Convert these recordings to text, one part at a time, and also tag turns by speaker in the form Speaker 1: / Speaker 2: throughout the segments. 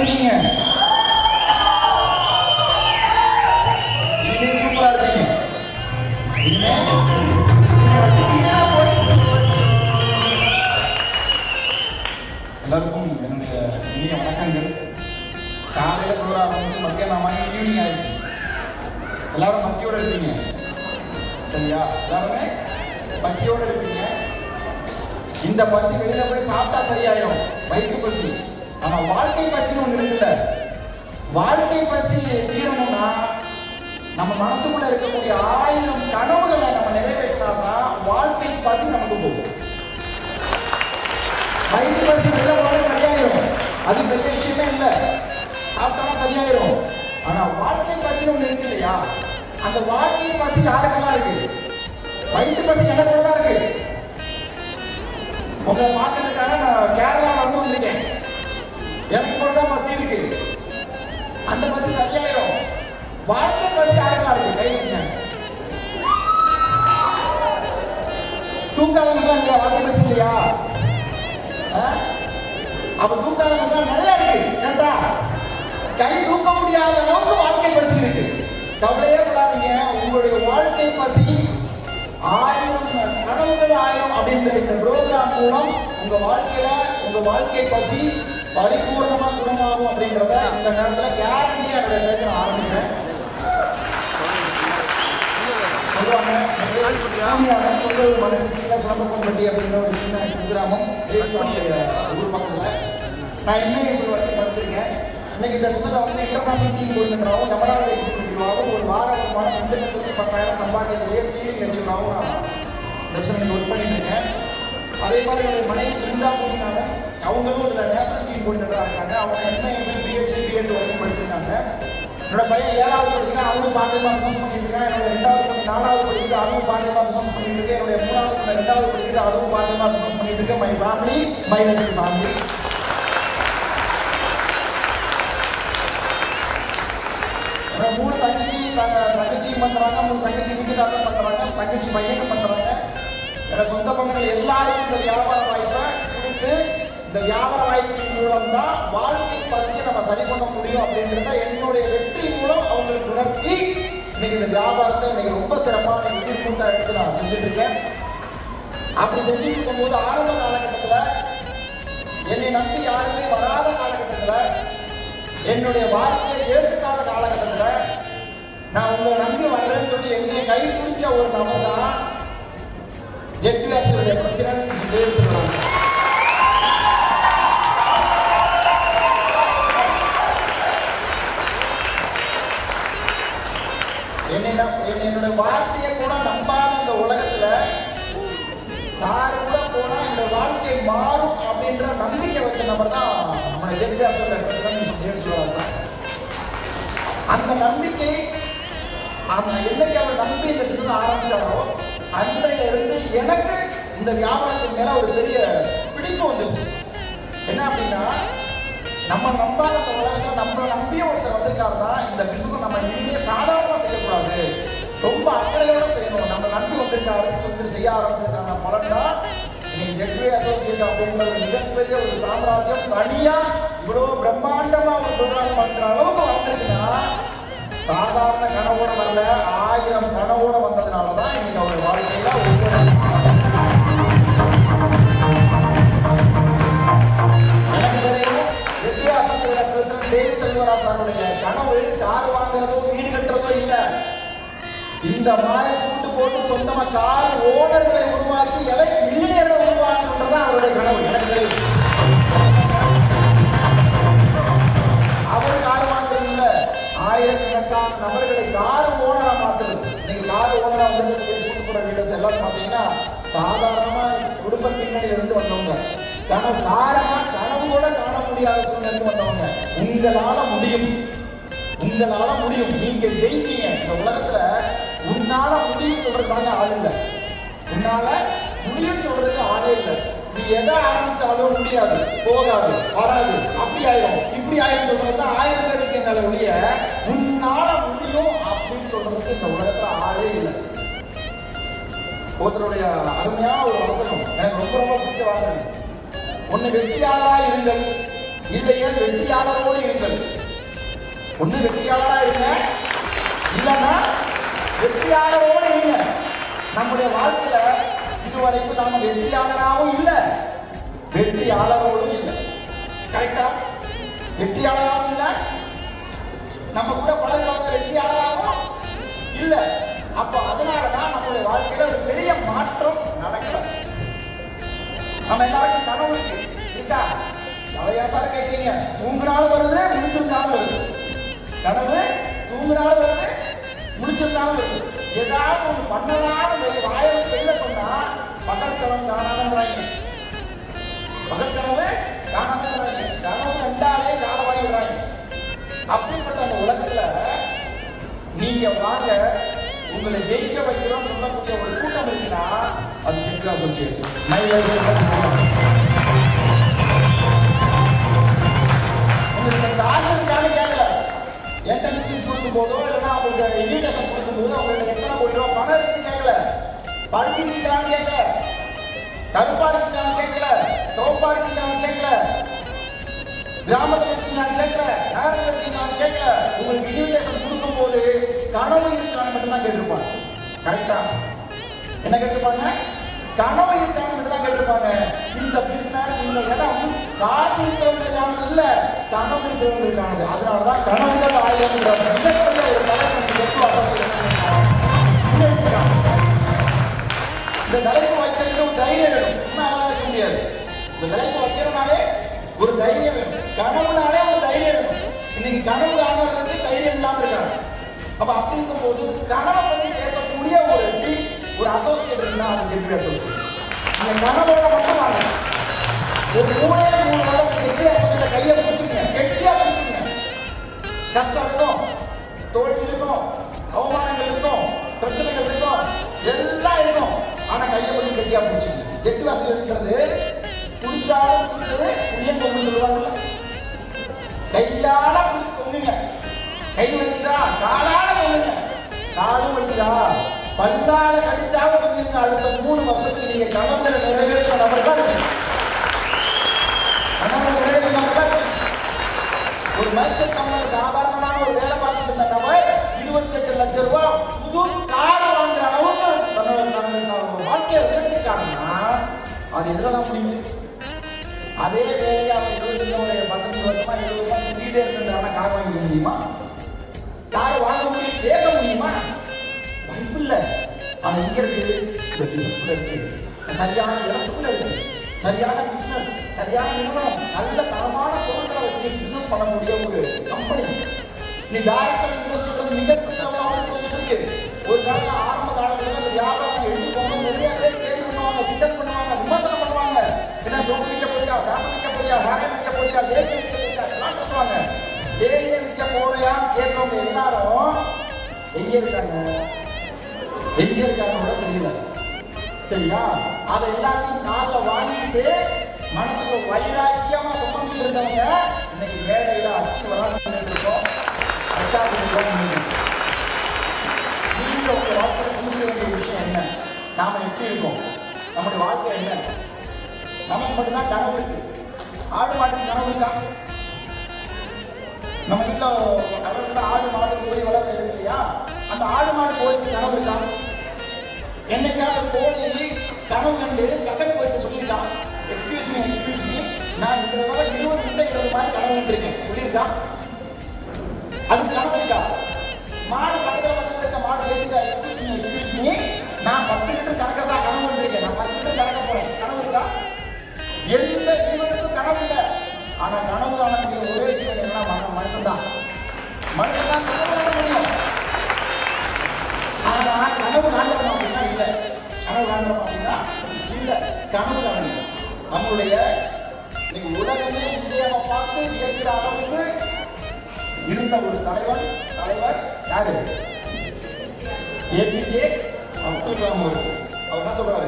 Speaker 1: இருக்கீங்க இனிமே சூப்பரா இருக்கீங்க இனிமே எல்லாருக்கும் என்னுடைய இனிய வணக்கங்கள் காலையில ப்ரோக்ராம் ஆரம்பிச்சு மத்தியானம் மாதிரி ஈவினிங் ஆயிடுச்சு எல்லாரும் பசியோட இருப்பீங்க சரியா எல்லாருமே பசியோட இருப்பீங்க இந்த பசி வெளியில போய் சாப்பிட்டா சரியாயிடும் வயிற்று பசி ஆனா வாழ்க்கை பசின்னு ஒண்ணு இருக்குல்ல வாழ்க்கை பசி தீரணும்னா நம்ம மனசுக்குள்ள இருக்கக்கூடிய ஆயிரம் கனவுகளை நம்ம நிறைவேற்றினாதான் வாழ்க்கை பசி நமக்கு போகும் வயிற்று பசி வெளில போனாலும் சரியாயிரும் அது பெரிய விஷயமே இல்லை சாப்பிட்டோம்னா சரியாயிரும் ஆனா வாழ்க்கை பசின்னு ஒண்ணு இருக்கு இல்லையா அந்த வாழ்க்கை பசி யாருக்கெல்லாம் இருக்கு வயிற்று பசி எனக்கு கூட தான் இருக்கு உங்களை பார்க்கறதுக்காக நான் கேரளா வந்து வந்திருக்கேன் எனக்கு கூட தான் பசி இருக்கு அந்த பசி சரியாயிரும் வாழ்க்கை பசி யாருக்கெல்லாம் இருக்கு கை வைங்க தூக்காதவங்க இல்லையா வாழ்க்கை பசி இல்லையா ஆ? அப்ப தூக்காதவங்க நிறைய இருக்கு ஏன்டா கை தூக்க முடியாத அளவுக்கு வாழ்க்கை பசி இருக்கு கவலையே படாதீங்க உங்களுடைய வாழ்க்கை பசி ஆயிரம் கனவுகள் ஆயிரம் அப்படின்ற இந்த ப்ரோக்ராம் மூலம் உங்க வாழ்க்கையில உங்க வாழ்க்கை பசி பரிபூர்ணமா குணமாகும் அப்படின்றத இந்த நேரத்துல கேரண்டியா என்னுடைய பேச்ச நான் ஆரம்பிக்கிறேன் சொல்லுவாங்க பூமியாதன் சொந்த மது டிஸ்ட்ரிக்ட்ல சிலம்பரம்பட்டி அப்படின்ற ஒரு சின்ன குக்கிராமம் தேவிசாமியுடைய ஊர் பக்கத்துல நான் எம்ஏ வரைக்கும் படிச்சிருக்கேன் இன்னைக்கு இந்த மிஷனில் வந்து இன்டர்நேஷனல் டீம் கோர்டினேட்டராகவும் எமரால்டு எக்ஸிக்யூட்டிவாகவும் ஒரு வார வருமானம் ரெண்டு லட்சத்தி பத்தாயிரம் சம்பாதிக்கக்கூடிய சீனியர் லெக்சராகவும் நான் இந்த மிஷனில் ஒர்க் பண்ணிட்டு இருக்கேன் அதே மாதிரி என்னுடைய மனைவி பிருந்தா பூமிநாதன் அவங்களும் இதில் நேஷனல் டீம் கோர்டினேட்டராக இருக்காங்க அவங்க எம்ஏ பிஹெச்டி பிஎட் வரைக்கும் படிச்சிருக்காங்க என்னோட பையன் ஏழாவது படிக்கிறான் அவனும் பார்ட்டியமாக பிசினஸ் பண்ணிட்டு இருக்கான் என்னோட ரெண்டாவது பொண்ணு நாலாவது படிக்குது அதுவும் பார்ட்டியமாக பிசினஸ் பண்ணிட்டு இருக்கு என்னுடைய மூணாவது பொண்ணு ரெண்டாவது படிக்குது அதுவும் பார்ட்டியமாக பிசினஸ் பண்ணிட்டு இருக்கு my family my next family அப்புறம் மூணு தங்கச்சி த- தங்கச்சியும் பண்றாங்க மூணு தங்கச்சி வீட்டுக்காரரும் பண்றாங்க தங்கச்சி பையனும் பண்றாங்க என்னோட சொந்த பந்தங்கள் எல்லாருக்கும் இந்த வியாபார வாய்ப்பை கொடுத்து இந்த வியாபார வாய்ப்பின் மூலம் தான் வாழ்க்கை பசியை நம்ம சரி பண்ண முடியும் அப்படின்றத என்னுடைய வெற்றி மூலம் அவங்களுக்கு உணர்த்தி இன்னைக்கு இந்த வியாபாரத்தை இன்னைக்கு ரொம்ப சிறப்பாக இன்னைக்கு மூச்சா எடுத்து நான் செஞ்சுட்டு இருக்கேன் அப்படி செஞ்சுட்டு இருக்கும்போது ஆரம்ப காலகட்டத்தில் என்னை நம்பி யாருமே வராத காலகட்டத்தில் என்னுடைய வார்த்தையை ஏற்றுக்காத காலகட்டத்தில் நான் உங்களை நம்பி வர்றேன்னு சொல்லி என்னை கை பிடிச்ச ஒரு நபர் தான் ஜெட்வியாசியுடைய பிரசிடன்ட் சுதேவ் சொல்றாங்க என்னை நம்- என்னை- என்னுடைய வார்த்தையை கூட நம்பாத இந்த உலகத்துல சார் கூட போனா என்னோட வாழ்க்கை மாறும் அப்படின்ற நம்பிக்கை வச்ச நபர் தான் நம்மளோட ஜெட்வியாசோட பிரசிடன்ட் சுதேவ் சொல்றாங்க சார் அந்த நம்பிக்கை அந்த என்னைக்கு அவர் நம்பி இந்த பிசினஸ் ஆரம்பிச்சாரோ அன்றையில இருந்து எனக்கு இந்த வியாபாரத்தின் மேல ஒரு பெரிய பிடிப்பு வந்துருச்சு என்ன அப்படின்னா நம்ம நம்பாத இந்த உலகத்துல நம்மள நம்பிய ஒருத்தர் வந்திருக்காருன்னா இந்த பிசினஸ் நம்ம இனிமே சாதாரணமா செய்யக்கூடாது ரொம்ப அக்கறையோட செய்யணும் நம்ம நம்பி வந்திருக்காருன்னு சொல்லிட்டு செய்ய ஆரம்பிச்சிருக்காங்க பலன் தான் இன்னைக்கு ஜெட்வே அசோசியேட் அப்படின்றது மிகப்பெரிய ஒரு சாம்ராஜ்யம் தனியா இவ்வளவு பிரம்மாண்டமா ஒரு ப்ரோக்ராம் பண்ற அளவுக்கு வந்திருக்குன்னா சாதாரண கனவோட வரல ஆயிரம் கனவோட வந்ததுனால தான் இன்னைக்கு அவருடைய வாழ்க்கையில ஒவ்வொரு எனக்கு தெரியும் வித்யாசோட பிரசிடன்ட் தேவ் செல்வராஜ் சாருடைய கனவு கார் வாங்குறதோ வீடு கட்டுறதோ இல்ல இந்த மாதிரி சூட்டு போட்டு சொந்தமா கார் ஓனர்களை உருவாக்கி எலை மில்லியனை உருவாக்கணுன்றது அவருடைய கனவு எனக்கு தெரியும் அவர் கார் வாங்குறது இல்ல ஆயிரக்கணக்கான நபர்களை கார் ஓனரா மாத்துறது இன்னைக்கு கார் ஓனரா வந்து சூட்டு போடுற லீடர்ஸ் எல்லாரும் பாத்தீங்கன்னா சாதாரணமா குடும்ப பின்னணியில இருந்து வந்தவங்க கனவு காரமா கனவு கூட காண முடியாத சூழ்நிலை இருந்து வந்தவங்க உங்களால முடியும் உங்களால முடியும் நீங்க ஜெயிப்பீங்க இந்த உலகத்துல உன்னால முடியும் சொல்றதுக்காக ஆள் இல்லை உன்னால முடியும்னு சொல்றதுக்கு ஆளே இல்லை நீ எதை ஆரம்பிச்சாலும் முடியாது போகாது வராது அப்படி ஆயிரும் இப்படி ஆயிரும் சொல்றது தான் ஆயிரம் பேர் இருக்கீங்களே ஒழிய உன்னால முடியும் அப்படின்னு சொல்றதுக்கு இந்த உலகத்துல ஆளே இல்லை ஒருத்தருடைய அருமையான ஒரு வாசகம் எனக்கு ரொம்ப ரொம்ப பிடிச்ச வாசகம் ஒன்னு வெற்றியாளராய் இருங்கள் இல்லையே வெற்றியாளரோடு இருங்கள் ஒண்ணு வெற்றியாளரா இருங்க இல்லைன்னா வெற்றியாளரோடு இருங்க நம்முடைய வாழ்க்கையில இதுவரைக்கும் நாம வெற்றியாளராகவும் இல்லை வெற்றியாளரோடும் இல்லை கரெக்டா வெற்றியாளராகவும் இல்லை நம்ம கூட பழகிறவங்க வெற்றியாளராகவும் இல்லை அப்போ அதனால தான் நம்மளுடைய வாழ்க்கையில ஒரு பெரிய மாற்றம் நடக்கல நம்ம எல்லாருக்கும் கனவு இருக்கு இருக்கா நிறைய சார் கேட்குறீங்க தூங்கினாலும் வருது முடிச்சிருந்தாலும் வருது கனவு தூங்கினாலும் வருது முடிச்சிருந்தாலும் வருது ஏதாவது ஒன்று பண்ணலாம்னு வெளிய வாயை வெளியில சொன்னா பகல் கனவு காணாதன்றாங்க பகல் கனவு காணாதன்றாங்க கனவு கண்டாலே காலவாய் விடுறாங்க அப்படிப்பட்ட அந்த உலகத்துல நீங்க வாங்க உங்களை ஜெயிக்க வைக்கிறோம் சொல்லக்கூடிய ஒரு கூட்டம் இருக்குன்னா அது ஜெயிக்கா சொல்லிச்சு உங்களுக்கு இந்த ஆசை இருக்கான்னு கேட்கல என்ட்ரன்ஸ் ஃபீஸ் கொடுக்கும் போதோ இல்லைன்னா அவங்களுக்கு இன்விடேஷன் கொடுக்கும் போது அவங்கள்ட்ட எத்தனை கோடி ரூபா பணம் இருக்குன்னு கேட்கல படிச்சிருக்கீங்களான்னு கேட்கல கருப்பா இருக்கீங்களான்னு கேட்கல சோப்பா இருக்கீங்களான்னு கேட்கல கிராமத்தில் இருக்கீங்களான்னு கேட்கல நகரத்தில் இருக்கீங்களான்னு கேட்கல உங்களுக்கு இன்விடேஷன் கொடுக்கும்போது கனவு இருக்கான்னு மட்டும் தான் கேட்டிருப்பாங்க கரெக்டா என்ன கேட்டிருப்பாங்க கனவு இருக்கான்னு மட்டும் தான் கேட்டிருப்பாங்க இந்த பிசினஸ் இந்த இடம் காசு இருக்கிறவங்களுக்கானது இல்ல கனவு இருக்கிறவங்களுக்கானது அதனால தான் கனவுகள் ஆயிரம்ன்ற மிகப்பெரிய ஒரு தலைப்பு எப்போ இந்த தலைப்பு வைக்கிறதுக்கு ஒரு தைரியம் வேணும் சும்மா எல்லாம் வைக்க முடியாது இந்த தலைப்பு வைக்கிறனாலே ஒரு தைரியம் வேணும் கனவுனாலே ஒரு தைரியம் வேணும் இன்னைக்கு கனவு காணுறதுக்கு தைரியம் இல்லாம இருக்காங்க அப்ப அப்படி இருக்கும்போது கனவை பத்தி பேசக்கூடிய ஒரு டீம் ஒரு அசோசியேட் இருக்குன்னா அது ஜெபி அசோசியேட் நீங்க கனவோட மட்டும் வாங்க ஒரு மூணே மூணு வருடம் ஜெபி அசோசியேட் கையை பிடிச்சிங்க கெட்டியா பிடிச்சிங்க கஷ்டம் இருக்கும் தோல்வி இருக்கும் அவமானங்கள் இருக்கும் பிரச்சனைகள் இருக்கும் எல்லாம் இருக்கும் ஆனா கையை பண்ணி கெட்டியா பிடிச்சிங்க ஜெட்டு வாசல் இருக்கிறது பிடிச்சாலும் பிடிச்சது புளியங்கொம்பு சொல்லுவாங்கல்ல கையால பிடிச்சு கொங்குங்க கை வலிக்குதா காலால கொங்குங்க காலும் வலிக்குதா பல்லால கடிச்சாலும் கொங்குங்க அடுத்த மூணு வருஷத்துக்கு நீங்க கனவுகளை நிறைவேற்ற நபர்களா இருக்கு கனவுகளை நிறைவேற்ற நபர்களா இருக்கு ஒரு மைசெட் கம்பெனி சாதாரணமான ஒரு வேலை பார்த்துட்டு இருந்த நபர் இருபத்தி எட்டு லட்சம் ரூபாய் புது கார் வாங்குற அளவுக்கு தன்னோட தன்னோட வாழ்க்கையை உயர்த்திருக்காங்கன்னா அது எதுல தான் முடியும் அதே வேலையை அவங்க இருபத்தி ஒரு பதினஞ்சு வருஷமா இருபது வருஷமா செஞ்சுக்கிட்டே இருந்திருந்தாங்கன்னா கார் வாங்கிக்க முடியுமா கார் வாங்க முடியும் பேச முடியுமா வாய்ப்பு இல்லை ஆனா இங்க இருக்கு இந்த பிசினஸ்குள்ள இருக்கு சரியான இடத்துக்குள்ள இருக்கு சரியான பிசினஸ் சரியான நிறுவனம் நல்ல தரமான பொருட்களை வச்சு பிசினஸ் பண்ணக்கூடிய ஒரு கம்பெனி நீ டைரக்ஷன் இண்டஸ்ட்ரியில் மிகப்பெரிய வளர்ச்சி வந்துட்டு இருக்கு ஒரு காலத்துல ஆரம்ப காலத்துல இந்த வியாபாரம் எழுதி போக நிறைய பேர் கேள்வி பண்ணுவாங்க கிண்டல் பண்ணுவாங்க விமர்சனம் பண்ணுவாங்க என்ன சோப்பு விற்க போறியா சாப்பு விற்க போறியா ஹேர் விற்க போறியா லேடி விற்க போறியா எல்லாம் பேசுவாங்க லேடியை விற்க போறியான்னு கேட்கவங்க எல்லாரும் எங்க இருக்காங்க எங்க இருக்காங்க கூட தெரியல சரியா அதை எல்லாத்தையும் காதுல வாங்கிட்டு மனசுல வைராக்கியமா சுமந்துட்டு இருந்தவங்க இன்னைக்கு மேடையில அச்சு வரான்னு இருக்கோம் அச்சாச்சு நீங்க உங்க வாழ்க்கையில புரிஞ்சுக்க வேண்டிய விஷயம் என்ன நாம எப்படி இருக்கோம் நம்முடைய வாழ்க்கை என்ன நமக்கு மட்டும்தான் கனவு இருக்கு ஆடு மாட்டுக்கு கனவு இருக்கா நம்ம வீட்டுல வளர்ந்த ஆடு மாடு கோழி வளர்க்க இருக்கு இல்லையா அந்த ஆடு மாடு கோழிக்கு கனவு இருக்கா என்னைக்காவது கோழி கனவு கண்டு பக்கத்து போயிட்டு சொல்லியிருக்கான் எக்ஸ்கியூஸ் மீ எக்ஸ்கியூஸ் மீ நான் இந்த தடவை இருபது முட்டை இடுறது மாதிரி கனவு கண்டிருக்கேன் சொல்லியிருக்கா அது கனவு இருக்கா மாடு பக்கத்துல பக்கத்துல இருக்க மாடு பேசுதா எக்ஸ்கியூஸ் மீ எக்ஸ்கியூஸ் மீ நான் பத்து லிட்டர் கணக்கிறதா கனவு கண்டிருக்கேன் நான் பத்து லிட்டர் கணக்க போறேன் கனவு இருக்கா எந்த ஜீவனுக்கும் கனவு இல்லை ஆனா கனவு காணக்கூடிய ஒரே ஜீவன் என்ன மன மனுஷன் தான் மனுஷன் தான் கனவு காண முடியும் ஆனா கனவு காண்றோம் அப்படின்னா இல்ல கனவு காண்றோம் அப்படின்னா இல்ல கனவு காணுங்க நம்மளுடைய இன்னைக்கு உலகமே இந்தியாவை பார்த்து வியக்கிற அளவுக்கு இருந்த ஒரு தலைவன் தலைவர் யாரு ஏபிஜே அப்துல் கலாம் அவர்கள் அவர் என்ன சொல்றாரு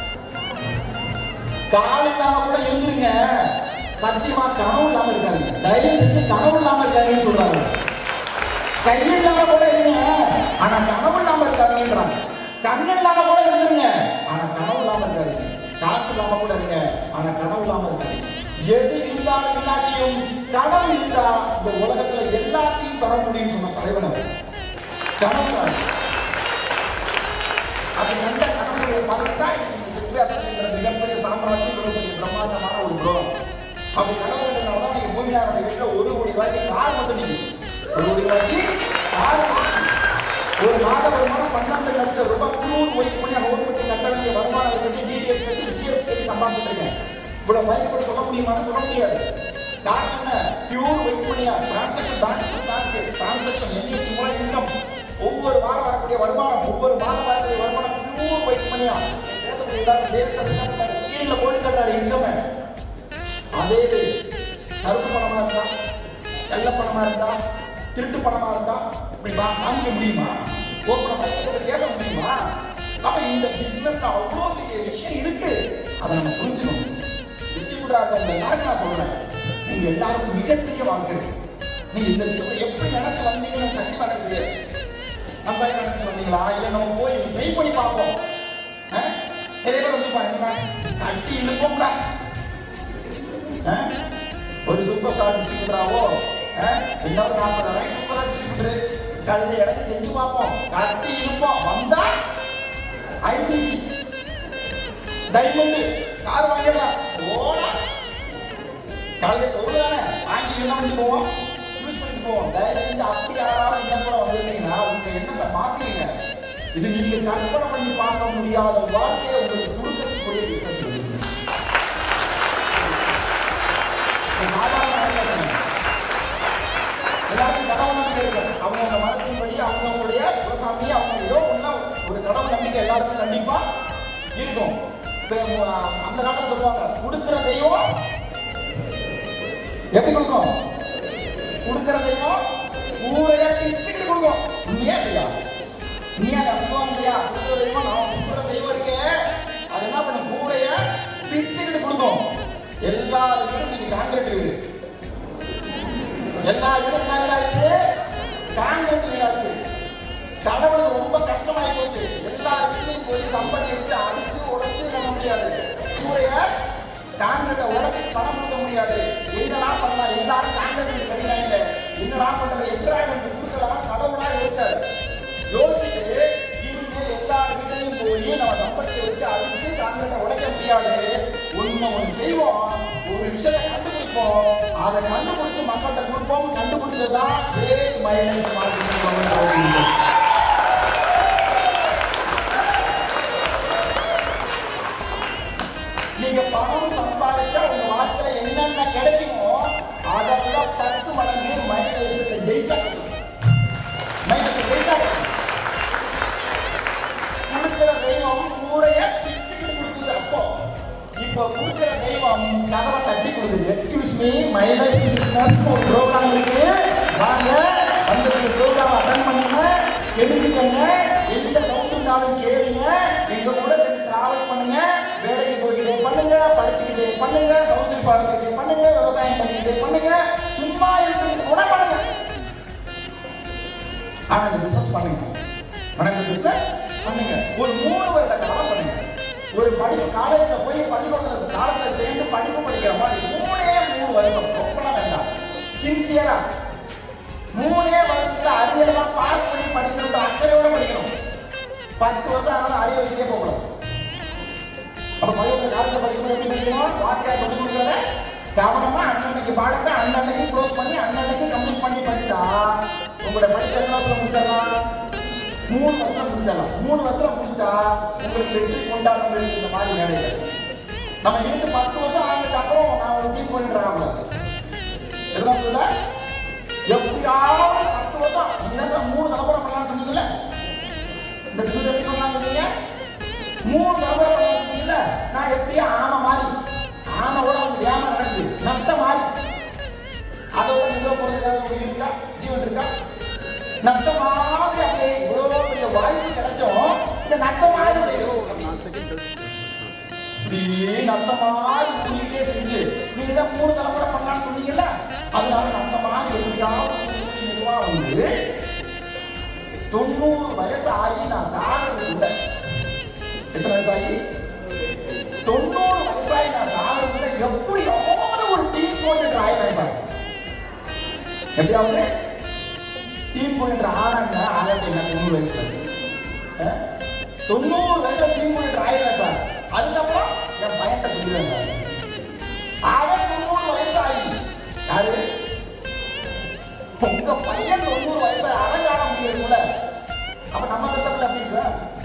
Speaker 1: கால் இல்லாம கூட இருந்துருங்க சத்தியமா கனவு இல்லாம இருக்காதீங்க தயவு செஞ்சு கனவு இல்லாம இருக்காதீங்கன்னு சொல்றாங்க கை இல்லாம கூட இருங்க ஆனா கனவு இல்லாம இருக்காதீங்கன்றாங்க கண்ணு இல்லாம கூட இருந்துருங்க ஆனா கனவு இல்லாம இருக்காதீங்க காசு இல்லாம கூட இருங்க ஆனா கனவு இல்லாம இருக்காதீங்க எது இருந்தாலும் இல்லாட்டியும் கனவு இருந்தா இந்த உலகத்துல எல்லாத்தையும் பெற முடியும்னு சொன்ன தலைவன் அவர். கனவு தான். அது நல்ல கனவுடைய பலன் தான் இந்த வித்தியாசம் என்ற மிகப்பெரிய சாம்ராஜ்யம் இவ்வளவு பெரிய பிரம்மாண்டமான ஒரு குரோம் அப்படி கனவு கண்டனால தான் நீங்க பூமியாரோட வீட்டுல ஒரு கோடி ரூபாய்க்கு கார் மட்டும் நிக்குது ஒரு கோடி ரூபாய்க்கு கார் மட்டும் நிக்குது. ஒரு மாத வருமானம் பன்னெண்டு லட்சம் ரூபாய் உள்ளூர் ஒய்ட் பண்ணி கவர்மெண்ட் கட்ட வேண்டிய வருமானம் கட்டி டிடிஎஸ் கட்டி ஜிஎஸ் கட்டி சம்பாதிச்சுட்டு இருக்கேன் இவ்வளவு பயன் கூட சொல்ல முடியுமான்னு சொல்ல முடியாது காரணம் என்ன பியூர் ஒய்ட் பண்ணியா டிரான்சாக்ஷன் பேங்க் பேங்க் டிரான்சாக்ஷன் என்னைக்கு மூலம் இன்கம் ஒவ்வொரு வாரம் வரக்கூடிய வருமானம் ஒவ்வொரு மாதம் வரக்கூடிய வருமானம் பியூர் ஒய்ட் பண்ணியா பேசக்கூடிய எல்லாரும் டேவிஸ் ஸ்கீம்ல போட்டு கட்டுறாரு இன்கம் அதே இது கருப்பு பணமா இருந்தா வெள்ள பணமா இருந்தா திருட்டு பணமா இருந்தா இப்படி வா காமிக்க முடியுமா ஓப்பன மைக்கிட்ட பேச முடியுமா அப்ப இந்த பிசினஸ்ல அவ்வளோ பெரிய விஷயம் இருக்கு அதை நம்ம புரிஞ்சுக்கணும் டிஸ்ட்ரிபியூட்டரா இருக்க எல்லாருக்கும் நான் சொல்றேன் உங்க எல்லாருக்கும் மிகப்பெரிய வாழ்க்கை இருக்கு நீங்க இந்த விஷயத்தை எப்படி நினைச்சு வந்தீங்கன்னு சத்தியமா எனக்கு தெரியாது நம்ம நினைச்சு வந்தீங்களா இல்ல நம்ம போய் ட்ரை பண்ணி பார்ப்போம் ஆ? நிறைய பேர் வந்து பாருங்க கட்டி இழுப்போம்டா ஆ? ஒரு சூப்பர் ஸ்டார் டிஸ்ட்ரிபியூட்டராவோ இன்னொரு நாற்பது வரைக்கும் சூப்பர் ஸ்டார் டிஸ்ட்ரிபியூட்டர் கழுதை இடத்தை செஞ்சு பார்ப்போம் கட்டி இழுப்போம் வந்தா ஐடிசி டைமண்ட் கார் வாங்கிடலாம் ஓடா கழுதை பொருள் தானே வாங்கி என்ன பண்ணி போவோம் யூஸ் பண்ணிட்டு போவோம் தயவு செஞ்சு அப்படி யாராவது என்ன கூட வந்திருந்தீங்கன்னா உங்க எண்ணத்தை மாத்திருங்க இது நீங்க கற்பனை பண்ணி பார்க்க முடியாத வாழ்க்கையை உங்களுக்கு கொடுக்கக்கூடிய பிசினஸ் பிசினஸ் சாதாரண ஆளுங்க. எல்லாருக்கும் கடவுள் நம்பிக்கை இருக்கும் அவங்க அந்த மதத்தின்படி அவங்களுடைய குலசாமி அவங்க ஏதோ ஒண்ணா ஒரு கடவுள் நம்பிக்கை எல்லாருக்கும் கண்டிப்பா இருக்கும் இப்ப அஹ், அந்த காலத்துல சொல்லுவாங்க கொடுக்கிற தெய்வம் எப்படி கொடுக்கும் கொடுக்கிற தெய்வம் ஊரையா பிச்சுக்கிட்டு கொடுக்கும் உண்மையா இல்லையா உண்மையா நான் சொல்லுவாங்க இல்லையா கொடுக்கிற தெய்வம் நான் கொடுக்கிற தெய்வம் இருக்கே அது என்ன பண்ண ஊரைய பிச்சுக்கிட்டு கொடுக்கும் எல்லா வீடும் நீங்க காங்கிரீட் வீடு எல்லா வீடும் என்ன வீடாச்சு காங்கிரீட் வீடாச்சு கடவுளுக்கு ரொம்ப கஷ்டமாயி போச்சு எல்லா வீட்லயும் போய் சம்பளி எடுத்து அடிச்சு உடைச்சு பண்ண முடியாது கூரைய காங்கிரீட்டை உடைச்சு பணம் கொடுக்க முடியாது என்னடா பண்ணலாம் எல்லாரும் காங்கிரீட் வீடு கட்டினாங்க என்னடா பண்றது எம்பிராய்மெண்ட் கொடுக்கலாம் கடவுளா யோசிச்சாரு யோசிச்சுட்டு இவங்க எல்லா வீட்டையும் போய் நம்ம சம்பளத்தை வச்சு அடிச்சு காங்கிரீட்டை உடைக்க முடியாது ஒண்ணு ஒண்ணு செய்வோம் ஒரு விஷயத்தை கண்டுபிடிப்போம் அதை கண்டுபிடிச்சு மக்கள்கிட்ட கொடுப்போம் கண்டுபிடிச்சதுதான் கிரேட் மைனஸ் மார்க்கெட்டிங் நீங்க பணம் சம்பாதிச்சா உங்க வாழ்க்கையில என்னென்ன கிடைக்குமோ அதை விட பத்து மடங்கு மைனஸ் ஜெயிச்சா கிடைக்கும் மைனஸ் ஜெயிச்சா கிடைக்கும் கொடுக்கிற தெய்வம் கூரைய பிச்சுக்கிட்டு கொடுக்குது அப்போ இப்போ கொடுக்கிற தெய்வம் கதவை தட்டி கொடுக்குது எக்ஸ்கியூஸ் மீ மைலேஜ் பிசினஸ் ஒரு ப்ரோக்ராம் இருக்கு வாங்க வந்து இந்த ப்ரோக்ராம் அட்டன் பண்ணுங்க தெரிஞ்சுக்கங்க எந்த டவுட் இருந்தாலும் கேளுங்க எங்க கூட சேர்ந்து டிராவல் பண்ணுங்க வேலைக்கு போய்கிட்டே பண்ணுங்க படிச்சுக்கிட்டே பண்ணுங்க ஹவுசிங் பார்த்துக்கிட்டே பண்ணுங்க விவசாயம் பண்ணிக்கிட்டே பண்ணுங்க சும்மா இருந்துக்கிட்டு கூட பண்ணுங்க ஆனா இந்த பிசினஸ் பண்ணுங்க ஆனா இந்த பிசினஸ் பண்ணுங்க ஒரு மூணு வருட காலம் பண்ணுங்க ஒரு படிப்பு காலேஜ்ல போய் பள்ளிக்கூடத்துல காலத்துல சேர்ந்து படிப்பு படிக்கிற மாதிரி மூணே மூணு வருஷம் ரொம்பலாம் வேண்டாம் சின்சியரா மூணே வருஷத்துல அறிஞர்களா பாஸ் பண்ணி படிக்கணும் அக்கறையோட படிக்கணும் பத்து வருஷம் ஆனாலும் அறிய வச்சுட்டே போகணும் அப்ப பள்ளிக்கூடத்துல காலேஜ்ல படிக்கும்போது எப்படி படிக்கணும் வாத்தியார் சொல்லி கொடுக்குறத கவனமா அன்னன்னைக்கு பாடத்தை அன்னன்னைக்கு க்ளோஸ் பண்ணி அன்னன்னைக்கு கம்ப்ளீட் பண்ணி படிச்சா உங்களோட படிப்பு எத்தனை வருஷம் முடிச்சிடலாம் மூணு வருஷம் முடிச்சிடலாம் மூணு வருஷம் முடிச்சா உங்களுக்கு வெற்றி கொண்டாட்டங்கள் இந்த மாதிரி மேடைகள் நம்ம இருந்து பத்து வருஷம் ஆனதுக்கு அப்புறம் நான் ஒரு டீம் பண்ணிட்டு ஆகக்கூடாது எதனா சொல்ல எப்படியாவது பத்து வருஷம் நீங்க தான் சார் மூணு தலைமுறை பண்ணலாம்னு சொன்னீங்கல்ல இந்த பிசினஸ் எப்படி பண்ணலாம் சொன்னீங்க மூணு தலைமுறை பண்ணலாம் சொன்னீங்கல்ல நான் எப்படியா ஆமை மாதிரி ஆமையோட கொஞ்சம் வியாபாரம் நடக்குது நத்த மாதிரி அதோட நிலவ போறது ஏதாவது ஒரு இருக்கா ஜீவன் இருக்கா நத்த மாதிரி அப்படியே இவ்வளோ பெரிய வாய்ப்பு கிடைச்சோம் இந்த நத்த மாதிரி செய்யணும் இப்படியே நத்த மாதிரி ஊறிட்டே செஞ்சு நீங்க தான் மூணு தலைமுறை பண்ணலாம்னு சொன்னீங்கல்ல அதனால நத்த மாதிரி எப்படியாவது ஊறி மெதுவா வந்து தொண்ணூறு வயசு ஆகி நான் சாகிறதுக்குள்ள எத்தனை வயசு ஆகி தொண்ணூறு எப்படியாவது டீம் குடின்ற ஆனாங்க ஆளாட்டி என்ன தொண்ணூறு வயசுல அஹ்? தொண்ணூறு வயசுல டீம் குடின்ற ஆயிரம் சார் அதுக்கப்புறம் என் பையன்கிட்ட சொல்லுவேன் சார் அவன் தொண்ணூறு வயசாகி யாரு உங்க பையன் தொண்ணூறு வயசு அரங்காண முடியல அப்ப நம்ம கத்தப்பில் எப்படி இருக்க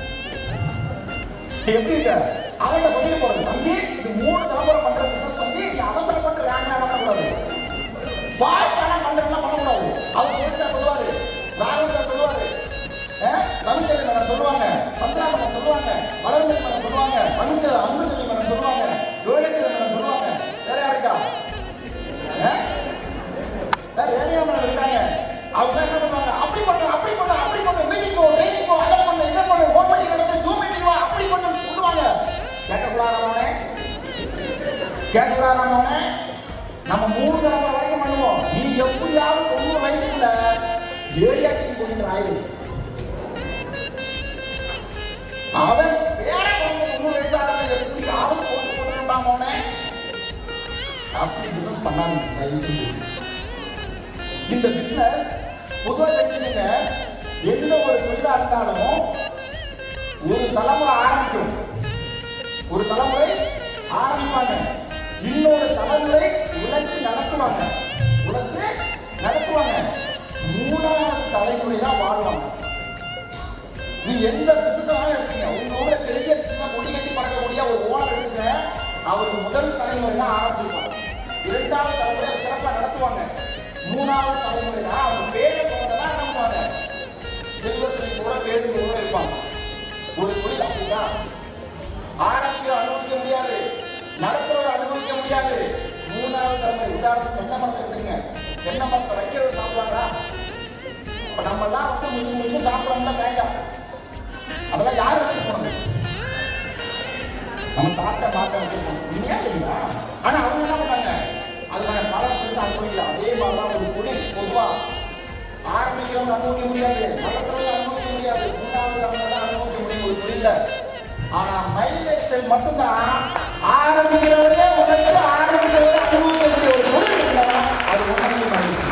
Speaker 1: எப்படி இருக்க அவன்கிட்ட சொல்லிட்டு போறது தம்பி இது மூணு தலைமுறை பண்ற பிசினஸ் தம்பி நீ அவசரப்பட்டு ரேங்க் பண்ணக்கூடாது பாஸ் ஆனா பண்றதுலாம் பண்ணக்கூடாது அவர் சொல்லி சார் சொல்லுவாரு ராகுல் சார் சொல்லுவாரு தமிழ்ச்செல்வி மேடம் சொல்லுவாங்க சந்திரா மேடம் சொல்லுவாங்க வளர்மதி மேடம் சொல்லுவாங்க அன்புச்செல்வி அன்புச்செல்வி மேடம் சொல்லுவாங்க யோகேஸ்வரி மேடம் சொல்லுவாங்க வேற யார் இருக்கா அஹ்? வேற ரேடியா மேடம் இருக்காங்க அவங்க என்ன பண்ணுவாங்க அப்படி பண்ணு அப்படி பண்ணு அப்படி பண்ணு மீட்டிங் போ ட்ரைனிங் போ அதை பண்ணு இதை பண்ணு ஹோம் மீட்டிங் நடத்து ஜூம் மீட்டிங் வா அப்படி பண்ணு சொல்லுவாங்க கேட்கக்கூடாது அவனே கேட்கக்கூடாது அவனே நம்ம மூணு தலைமுறை வரைக்கும் பண்ணுவோம் நீ எப்படியாவது தொண்ணூறு வயசுக்குள்ள ஏரியா டீம் கொண்டு ஆயிரு அவன் வேற குழந்தை தொண்ணூறு வயசு ஆகிறது எப்படியாவது போட்டு போட்டுட்டான் அவனே அப்படி பிசினஸ் பண்ணாதீங்க தயவு செஞ்சு இந்த பிசினஸ் பொதுவாக தெரிஞ்சுக்கங்க எந்த ஒரு தொழிலா இருந்தாலும் ஒரு தலைமுறை ஆரம்பிக்கும் ஒரு தலைமுறை ஆரம்பிப்பாங்க இன்னொரு தலைமுறை உழைச்சு நடத்துவாங்க உழைச்சு நடத்துவாங்க மூணாவது தலைமுறை தான் வாழ்வாங்க நீ எந்த பிசினஸ் வேணாலும் எடுத்துங்க உங்க ஊர்ல பெரிய பிசினஸ் கொடி கட்டி பறக்கக்கூடிய ஒரு ஓனர் எடுத்துங்க அவர் முதல் தலைமுறை தான் ஆரம்பிச்சிருப்பாங்க இரண்டாவது தலைமுறை அதை சிறப்பாக நடத்துவாங்க மூணாவது தலைமுறை தான் அவங்க பேரை கொண்டு தான் நம்புவாங்க செல்வ செழிப்போட பேருந்தோட இருப்பாங்க ஒரு தொழில் அப்படிதான் ஆரம்பிக்கிற அனுபவிக்க முடியாது நடத்துறவர் அனுபவிக்க முடியாது மூணாவது தலைமுறை உதாரணத்துக்கு தென்னை மரத்தை எடுத்துங்க தென்னை மரத்தை வைக்கிறவர் சாப்பிடுவாங்களா இப்ப நம்ம எல்லாம் வந்து முச்சு முச்சு சாப்பிடுறோம்ல தேங்காய் அதெல்லாம் யார் வச்சுட்டு போனது நம்ம தாத்தா பாட்டை வச்சிருக்கோம் உண்மையா இல்லைங்களா ஆனா அவங்க என்ன பண்ணாங்க அதுக்கான பலனை பெருசா அனுபவிக்கல அதே மாதிரிதான் ஒரு தொழில் பொதுவா ஆரம்பிக்கிறவங்க அனுபவிக்க முடியாது நடத்துறவங்க அனுபவிக்க முடியாது மூணாவது தலைமை தான் அனுபவிக்க முடியும் ஒரு தொழில ஆனா மைண்ட் எக்ஸல் மட்டும்தான் ஆரம்பிக்கிறவரே உணர்ந்து ஆரம்பிக்கிறவரே அனுபவிக்கக்கூடிய ஒரு தொழில் இருக்குல்ல, அது உணர்ந்து மகிழ்ச்சி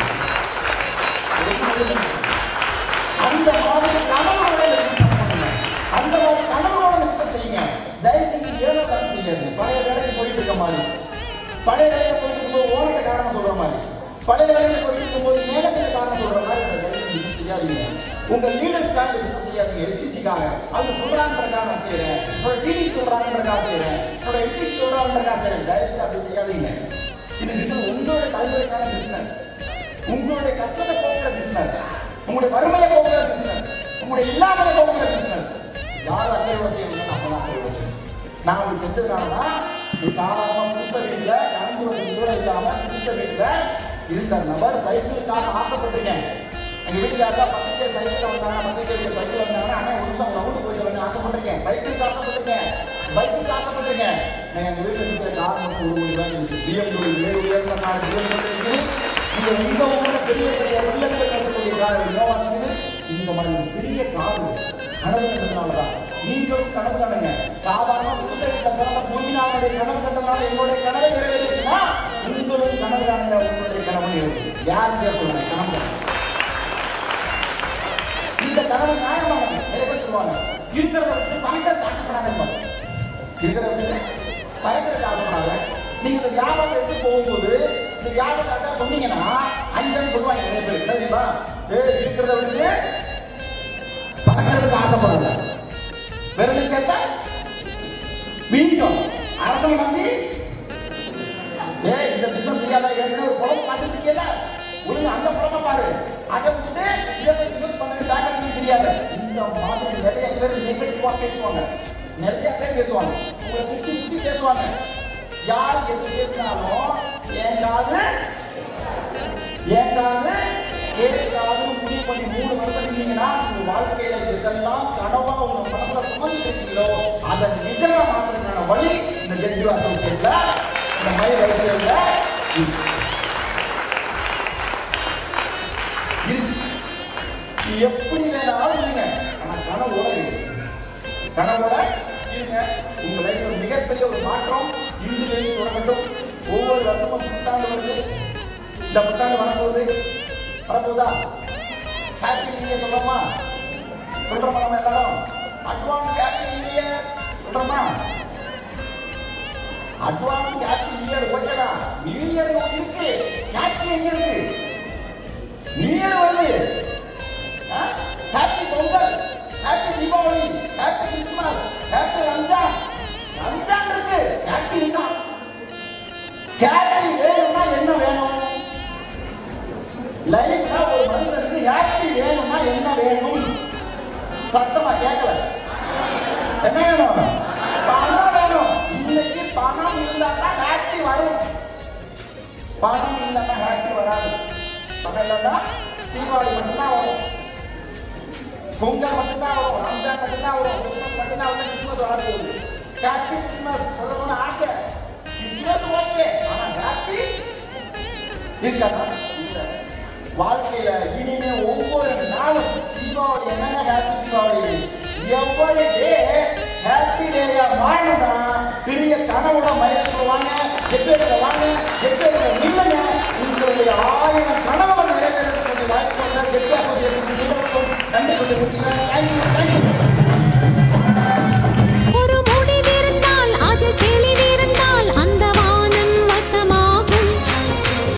Speaker 1: அந்த மாதிரி கனவோட business பண்ணுங்க. அந்த மாதிரி கனவோட business செய்யுங்க தயவு செஞ்சு ஏனோ தானோ செய்யாது பழைய வேலைக்கு போயிட்டு இருக்க மாதிரி பழைய வேலைக்கு போயிட்டு இருக்கும்போது ஓனர்கிட்ட காரணம் சொல்ற மாதிரி பழைய வேலைக்கு போயிட்டு இருக்கும்போது மேனேஜர் காரணம் சொல்ற மாதிரி இந்த தயவு செஞ்சு business செய்யாதீங்க உங்க லீடர்ஸ்க்காக இந்த business செய்யாதீங்க எஸ்டிசிக்காக அவங்க சொல்றாங்கன்றக்காக நான் செய்யறேன் என்னோட டிடி சொல்றாங்கன்றக்காக செய்யறேன் என்னோட எம்டிசி சொல்றாங்கன்றக்காக செய்யறேன் தயவு செஞ்சு அப்படி செய்யாதீங்க இது பிசினஸ் உங்களோட தலைமுறைக்கான பிசினஸ் உங்களுடைய கஷ்டத்தை போக்குற பிசினஸ் உங்களுடைய வறுமையை போக்குற பிசினஸ் உங்களுடைய இல்லாமலை போக்குற பிசினஸ் யார் அக்கறையோட செய்யணும் நம்ம தான் அக்கறையோட செய்யணும் நான் அப்படி செஞ்சதுனால தான் நீ சாதாரண புதுச வீட்டில் கரண்ட் வசதி கூட இல்லாம புதுச வீட்டில் இருந்த நபர் சைக்கிளுக்காக ஆசைப்பட்டிருக்கேன் எங்க வீட்டுக்காரங்க பத்திரிக்கை சைக்கிள் வந்தாங்க பத்திரிக்கை வீட்டு சைக்கிள் வந்தாங்கன்னா அண்ணா ஒரு நிமிஷம் ரவுண்டு போயிட்டு வந்து ஆசைப்பட்டிருக்கேன் சைக்கிளுக்கு ஆசைப்பட்டிருக்கேன் பைக்குக்கு ஆசைப்பட்டிருக்கேன் நான் எங்க வீட்டில் இருக்கிற கார் மட்டும் ஒரு கோடி ரூபாய் இருக்கு பிஎம்டபிள்யூ விலை உயர்ந்த கார் பிஎம்டபிள்யூ இருக்கு நீங்க உங்க ஊர்ல பெரிய பெரிய உள்ளத்துல பேசக்கூடிய கார் இனோவா இருக்குது இந்த மாதிரி ஒரு பெரிய கார் கனவு கண்டதுனால தான் நீங்களும் கனவு கண்டுங்க சாதாரண புதுசை வீட்டில் பிறந்த பூமினாவுடைய கனவு கண்டதுனால என்னுடைய கனவை நிறைவேறினா உங்களும் கனவு காணுங்க உங்களுடைய கனவு நிறைவேறும் யார் பேச சொல்றாங்க கனவு காணுங்க. இந்த கனவு நியாயமானது நிறைய பேர் சொல்லுவாங்க இருக்கிறத விட்டு பறக்கிறது ஆசைப்படாதீங்க இருக்கிறத விட்டு பறக்கிறது ஆசைப்படாத நீங்க இந்த வியாபாரத்தை எடுத்து போகும்போது இந்த வியாபாரத்தை சொன்னீங்கன்னா அஞ்சு சொல்லுவாங்க நிறைய பேர் என்ன தெரியுமா ஏ இருக்கிறத விட்டு பறக்கிறதுக்கு ஆசைப்படாத விரலுக்கு கேட்டா மீண்டும் அரசனை நம்பி ஏ இந்த பிசினஸ் செய்யாத ஏற்கனவே ஒரு குழம்பு பார்த்துட்டு இருக்கீங்களா ஒழுங்கு அந்த குழம்பை பாரு அதை விட்டுட்டு இதை போய் பிசினஸ் பண்ணி பேக்கப் தெரியாது இந்த மாதிரி நிறைய பேர் நெகட்டிவா பேசுவாங்க நிறைய பேர் பேசுவாங்க உங்களை சுத்தி சுத்தி பேசுவாங்க யார் எது பேசினாலும் ஏங்காது ஏங்காது கேட்காதுன்னு முடிவு பண்ணி மூணு வருஷம் இருந்தீங்கன்னா உங்க வாழ்க்கையில எதெல்லாம் கனவா உங்க மனசுல சுமந்து இருக்கீங்களோ அதை நிஜமா மாத்துறதுக்கான வழி இந்த ஜெட்ஜு அசோசியேட்ல இந்த மயில் வைத்தியல்ல இருக்கு. இருக்கு. நீ எப்படி வேணாலும் இருங்க ஆனா கனவோட இருக்கு கனவோட இருங்க உங்க லைஃப்ல ஒரு மிகப்பெரிய ஒரு மாற்றம் இன்றிலிருந்து தொடங்கட்டும் ஒவ்வொரு வருஷமும் புத்தாண்டு வருது இந்த புத்தாண்டு வரும்போது வரப்போதா ஹாப்பி நியூ இயர் சொல்றோமா சொல்றோமா நம்ம எல்லாரும் அட்வான்ஸ் ஹாப்பி நியூ இயர் சொல்றோமா அட்வான்ஸ் ஹாப்பி நியூ இயர் ஓகேதா நியூ இயர் இருக்கு ஹாப்பி எங்க இருக்கு நியூ இயர் வருது happy Pongal happy Deepavali happy Christmas happy Ramzan Ramzan இருக்கு ஹாப்பி இருக்கா ஹாப்பி வேணும்னா என்ன வேணும் லைஃப்ல ஒரு மனிதனுக்கு ஹாப்பி வேணும்னா என்ன வேணும் சத்தமா கேட்கல என்ன வேணும் பணம் வேணும் இன்னைக்கு பணம் இருந்தா தான் ஹாப்பி வரும் பணம் இல்லைன்னா ஹாப்பி வராது பணம் இல்லைன்னா தீபாவளி மட்டும்தான் வரும் பொங்கல் மட்டும்தான் வரும் ரம்ஜான் மட்டும்தான் வரும் கிறிஸ்மஸ் மட்டும்தான் வந்து கிறிஸ்மஸ் வர போகுது ஹாப்பி கிறிஸ்மஸ் சொல்லணும்னு ஆசை கிறிஸ்மஸ் ஓகே ஆனா ஹாப்பி இருக்காதா இல்ல வாழ்க்கையில இனிமே ஒவ்வொரு நாளும் தீபாவளி என்னங்க ஹாப்பி தீபாவளி எவ்வளவு டே ஹாப்பி டேயா மாறினா பெரிய கனவுல மயில சொல்லுவாங்க எப்பேர்ல வாங்க எப்பேர்ல நில்லுங்க